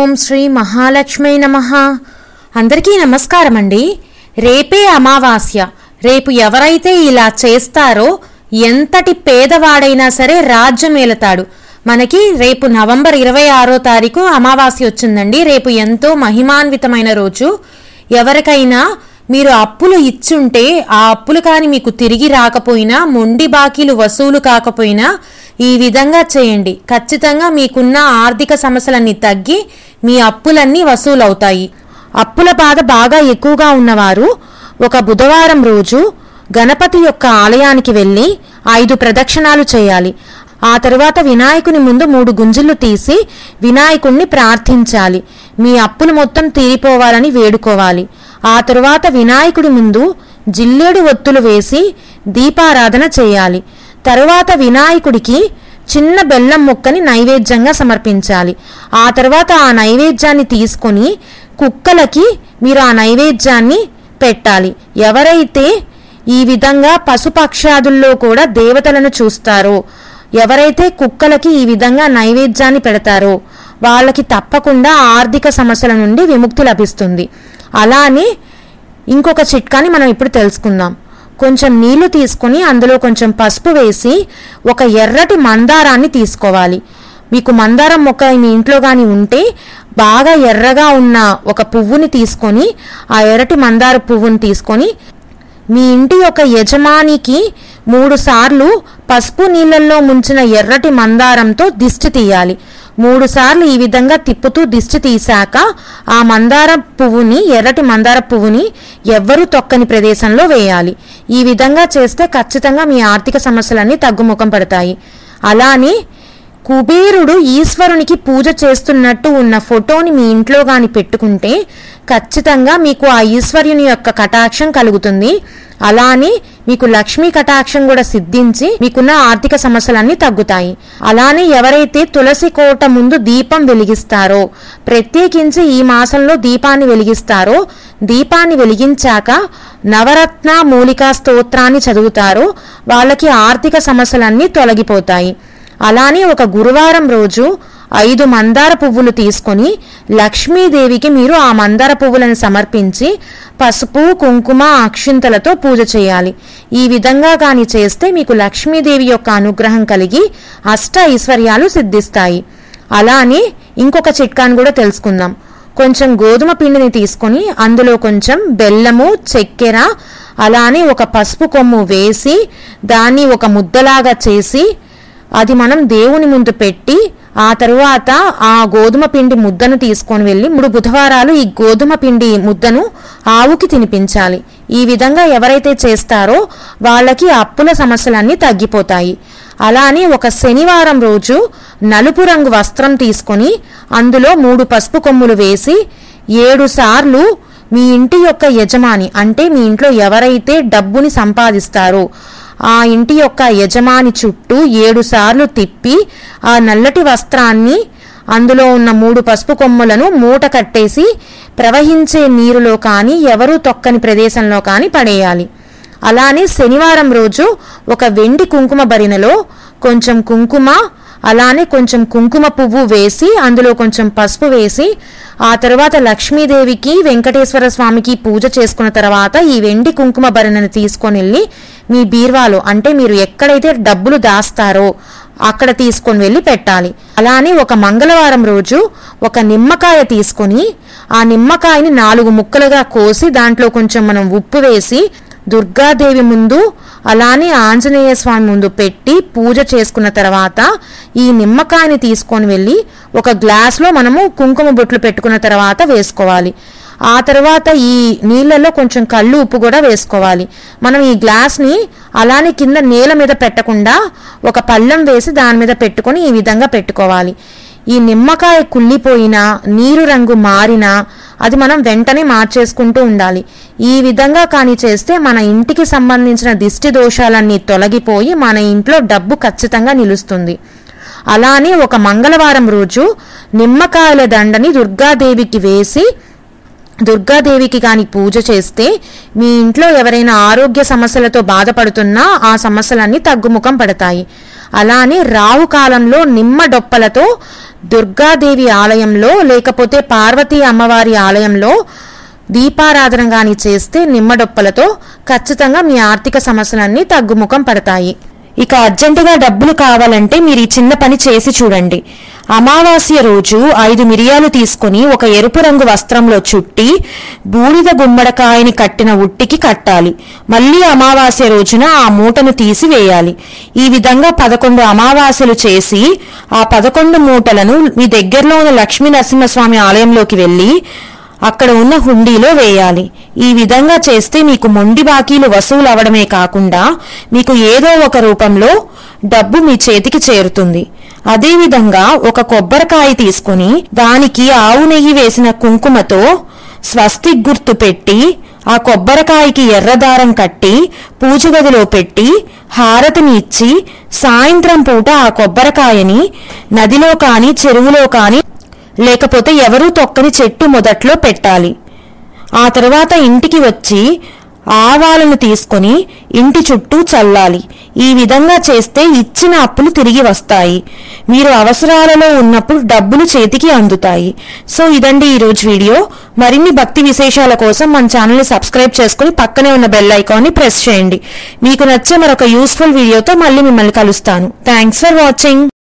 ఓం శ్రీ మహాలక్ష్మీ నమ అందరికీ నమస్కారం అండి రేపే అమావాస్య రేపు ఎవరైతే ఇలా చేస్తారో ఎంతటి పేదవాడైనా సరే రాజ్యం ఏలతాడు మనకి రేపు నవంబర్ ఇరవై ఆరో తారీఖు అమావాస్య వచ్చిందండి రేపు ఎంతో మహిమాన్వితమైన రోజు ఎవరికైనా మీరు అప్పులు ఇచ్చుంటే ఆ అప్పులు కాని మీకు తిరిగి రాకపోయినా మొండి బాకీలు వసూలు కాకపోయినా ఈ విధంగా చేయండి ఖచ్చితంగా మీకున్న ఆర్థిక సమస్యలన్నీ తగ్గి మీ అప్పులన్నీ వసూలవుతాయి అప్పుల బాధ బాగా ఎక్కువగా ఉన్నవారు ఒక బుధవారం రోజు గణపతి యొక్క ఆలయానికి వెళ్ళి ఐదు ప్రదక్షిణాలు చేయాలి ఆ తరువాత వినాయకుని ముందు మూడు గుంజులు తీసి వినాయకుణ్ణి ప్రార్థించాలి మీ అప్పులు మొత్తం తీరిపోవాలని వేడుకోవాలి ఆ తరువాత వినాయకుడి ముందు జిల్లేడు ఒత్తులు వేసి దీపారాధన చేయాలి తరువాత వినాయకుడికి చిన్న బెల్లం ముక్కని నైవేద్యంగా సమర్పించాలి ఆ తర్వాత ఆ నైవేద్యాన్ని తీసుకొని కుక్కలకి మీరు ఆ నైవేద్యాన్ని పెట్టాలి ఎవరైతే ఈ విధంగా పశుపక్షాదుల్లో కూడా దేవతలను చూస్తారో ఎవరైతే కుక్కలకి ఈ విధంగా నైవేద్యాన్ని పెడతారో వాళ్ళకి తప్పకుండా ఆర్థిక సమస్యల నుండి విముక్తి లభిస్తుంది అలానే ఇంకొక చిట్కాని మనం ఇప్పుడు తెలుసుకుందాం కొంచెం నీళ్లు తీసుకొని అందులో కొంచెం పసుపు వేసి ఒక ఎర్రటి మందారాన్ని తీసుకోవాలి మీకు మందారం మొక్క మీ ఇంట్లో కానీ ఉంటే బాగా ఎర్రగా ఉన్న ఒక పువ్వుని తీసుకొని ఆ ఎర్రటి మందార పువ్వుని తీసుకొని మీ ఇంటి యొక్క యజమానికి మూడు సార్లు పసుపు నీళ్ళల్లో ముంచిన ఎర్రటి మందారంతో దిష్టి తీయాలి మూడు సార్లు ఈ విధంగా తిప్పుతూ దిష్టి తీశాక ఆ మందార పువ్వుని ఎర్రటి మందార పువ్వుని ఎవ్వరూ తొక్కని ప్రదేశంలో వేయాలి ఈ విధంగా చేస్తే ఖచ్చితంగా మీ ఆర్థిక సమస్యలన్నీ తగ్గుముఖం పడతాయి అలానే కుబేరుడు ఈశ్వరునికి పూజ చేస్తున్నట్టు ఉన్న ఫోటోని మీ ఇంట్లో గాని పెట్టుకుంటే ఖచ్చితంగా మీకు ఆ ఈశ్వర్యుని యొక్క కటాక్షం కలుగుతుంది అలానే మీకు లక్ష్మీ కటాక్షం కూడా సిద్ధించి మీకున్న ఆర్థిక సమస్యలన్నీ తగ్గుతాయి అలానే ఎవరైతే తులసి కోట ముందు దీపం వెలిగిస్తారో ప్రత్యేకించి ఈ మాసంలో దీపాన్ని వెలిగిస్తారో దీపాన్ని వెలిగించాక నవరత్న మూలికా స్తోత్రాన్ని చదువుతారో వాళ్ళకి ఆర్థిక సమస్యలన్నీ తొలగిపోతాయి అలానే ఒక గురువారం రోజు ఐదు మందార పువ్వులు తీసుకొని లక్ష్మీదేవికి మీరు ఆ మందార పువ్వులను సమర్పించి పసుపు కుంకుమ అక్షింతలతో పూజ చేయాలి ఈ విధంగా కాని చేస్తే మీకు లక్ష్మీదేవి యొక్క అనుగ్రహం కలిగి అష్ట ఐశ్వర్యాలు సిద్ధిస్తాయి అలానే ఇంకొక చిట్కాను కూడా తెలుసుకుందాం కొంచెం గోధుమ పిండిని తీసుకొని అందులో కొంచెం బెల్లము చక్కెర అలానే ఒక పసుపు కొమ్ము వేసి దాన్ని ఒక ముద్దలాగా చేసి అది మనం దేవుని ముందు పెట్టి ఆ తరువాత ఆ గోధుమ పిండి ముద్దను తీసుకొని వెళ్ళి మూడు బుధవారాలు ఈ గోధుమ పిండి ముద్దను ఆవుకి తినిపించాలి ఈ విధంగా ఎవరైతే చేస్తారో వాళ్ళకి అప్పుల సమస్యలన్నీ తగ్గిపోతాయి అలానే ఒక శనివారం రోజు నలుపు రంగు వస్త్రం తీసుకొని అందులో మూడు పసుపు కొమ్ములు వేసి ఏడు సార్లు మీ ఇంటి యొక్క యజమాని అంటే మీ ఇంట్లో ఎవరైతే డబ్బుని సంపాదిస్తారో ఆ ఇంటి యొక్క యజమాని చుట్టూ ఏడు సార్లు తిప్పి ఆ నల్లటి వస్త్రాన్ని అందులో ఉన్న మూడు పసుపు కొమ్ములను మూట కట్టేసి ప్రవహించే నీరులో కానీ ఎవరూ తొక్కని ప్రదేశంలో కానీ పడేయాలి అలానే శనివారం రోజు ఒక వెండి కుంకుమ బరినలో కొంచెం కుంకుమ అలానే కొంచెం కుంకుమ పువ్వు వేసి అందులో కొంచెం పసుపు వేసి ఆ తర్వాత లక్ష్మీదేవికి వెంకటేశ్వర స్వామికి పూజ చేసుకున్న తర్వాత ఈ వెండి కుంకుమ భరణను తీసుకొని వెళ్ళి మీ బీర్వాలో అంటే మీరు ఎక్కడైతే డబ్బులు దాస్తారో అక్కడ తీసుకొని వెళ్ళి పెట్టాలి అలానే ఒక మంగళవారం రోజు ఒక నిమ్మకాయ తీసుకొని ఆ నిమ్మకాయని నాలుగు ముక్కలుగా కోసి దాంట్లో కొంచెం మనం ఉప్పు వేసి దుర్గాదేవి ముందు అలానే ఆంజనేయ స్వామి ముందు పెట్టి పూజ చేసుకున్న తర్వాత ఈ నిమ్మకాయని తీసుకొని వెళ్ళి ఒక గ్లాస్లో మనము కుంకుమ బొట్లు పెట్టుకున్న తర్వాత వేసుకోవాలి ఆ తర్వాత ఈ నీళ్ళల్లో కొంచెం కళ్ళు ఉప్పు కూడా వేసుకోవాలి మనం ఈ గ్లాస్ని అలానే కింద నేల మీద పెట్టకుండా ఒక పళ్ళెం వేసి దాని మీద పెట్టుకొని ఈ విధంగా పెట్టుకోవాలి ఈ నిమ్మకాయ కుళ్ళిపోయినా నీరు రంగు మారినా అది మనం వెంటనే మార్చేసుకుంటూ ఉండాలి ఈ విధంగా కానీ చేస్తే మన ఇంటికి సంబంధించిన దిష్టి దోషాలన్నీ తొలగిపోయి మన ఇంట్లో డబ్బు ఖచ్చితంగా నిలుస్తుంది అలానే ఒక మంగళవారం రోజు నిమ్మకాయల దండని దుర్గాదేవికి వేసి దుర్గాదేవికి కానీ పూజ చేస్తే మీ ఇంట్లో ఎవరైనా ఆరోగ్య సమస్యలతో బాధపడుతున్నా ఆ సమస్యలన్నీ తగ్గుముఖం పడతాయి అలానే రావు కాలంలో నిమ్మ డొప్పలతో దుర్గాదేవి ఆలయంలో లేకపోతే పార్వతీ అమ్మవారి ఆలయంలో దీపారాధన గాని చేస్తే నిమ్మడొప్పలతో ఖచ్చితంగా మీ ఆర్థిక సమస్యలన్నీ తగ్గుముఖం పడతాయి ఇక అర్జెంటుగా డబ్బులు కావాలంటే మీరు ఈ చిన్న పని చేసి చూడండి అమావాస్య రోజు ఐదు మిరియాలు తీసుకొని ఒక ఎరుపు రంగు వస్త్రంలో చుట్టి బూడిద గుమ్మడికాయని కట్టిన ఉట్టికి కట్టాలి మళ్ళీ అమావాస్య రోజున ఆ మూటను తీసి వేయాలి ఈ విధంగా పదకొండు అమావాస్యలు చేసి ఆ పదకొండు మూటలను మీ దగ్గరలో ఉన్న లక్ష్మీ నరసింహస్వామి ఆలయంలోకి వెళ్ళి అక్కడ ఉన్న హుండీలో వేయాలి ఈ విధంగా చేస్తే మీకు మొండి బాకీలు వసూలు అవడమే కాకుండా మీకు ఏదో ఒక రూపంలో డబ్బు మీ చేతికి చేరుతుంది అదేవిధంగా ఒక కొబ్బరికాయ తీసుకుని దానికి ఆవు నెయ్యి వేసిన కుంకుమతో స్వస్తిక్ గుర్తు పెట్టి ఆ కొబ్బరికాయకి ఎర్రదారం కట్టి పూజ గదిలో పెట్టి హారతిని ఇచ్చి సాయంత్రం పూట ఆ కొబ్బరికాయని నదిలో కాని చెరువులో కాని లేకపోతే ఎవరూ తొక్కని చెట్టు మొదట్లో పెట్టాలి ఆ తర్వాత ఇంటికి వచ్చి ఆవాలను తీసుకొని ఇంటి చుట్టూ చల్లాలి ఈ విధంగా చేస్తే ఇచ్చిన అప్పులు తిరిగి వస్తాయి మీరు అవసరాలలో ఉన్నప్పుడు డబ్బులు చేతికి అందుతాయి సో ఇదండి ఈరోజు వీడియో మరిన్ని భక్తి విశేషాల కోసం మన ఛానల్ని సబ్స్క్రైబ్ చేసుకుని పక్కనే ఉన్న బెల్ ఐకాన్ని ప్రెస్ చేయండి మీకు నచ్చే మరొక యూస్ఫుల్ వీడియోతో మళ్ళీ మిమ్మల్ని కలుస్తాను థ్యాంక్స్ ఫర్ వాచింగ్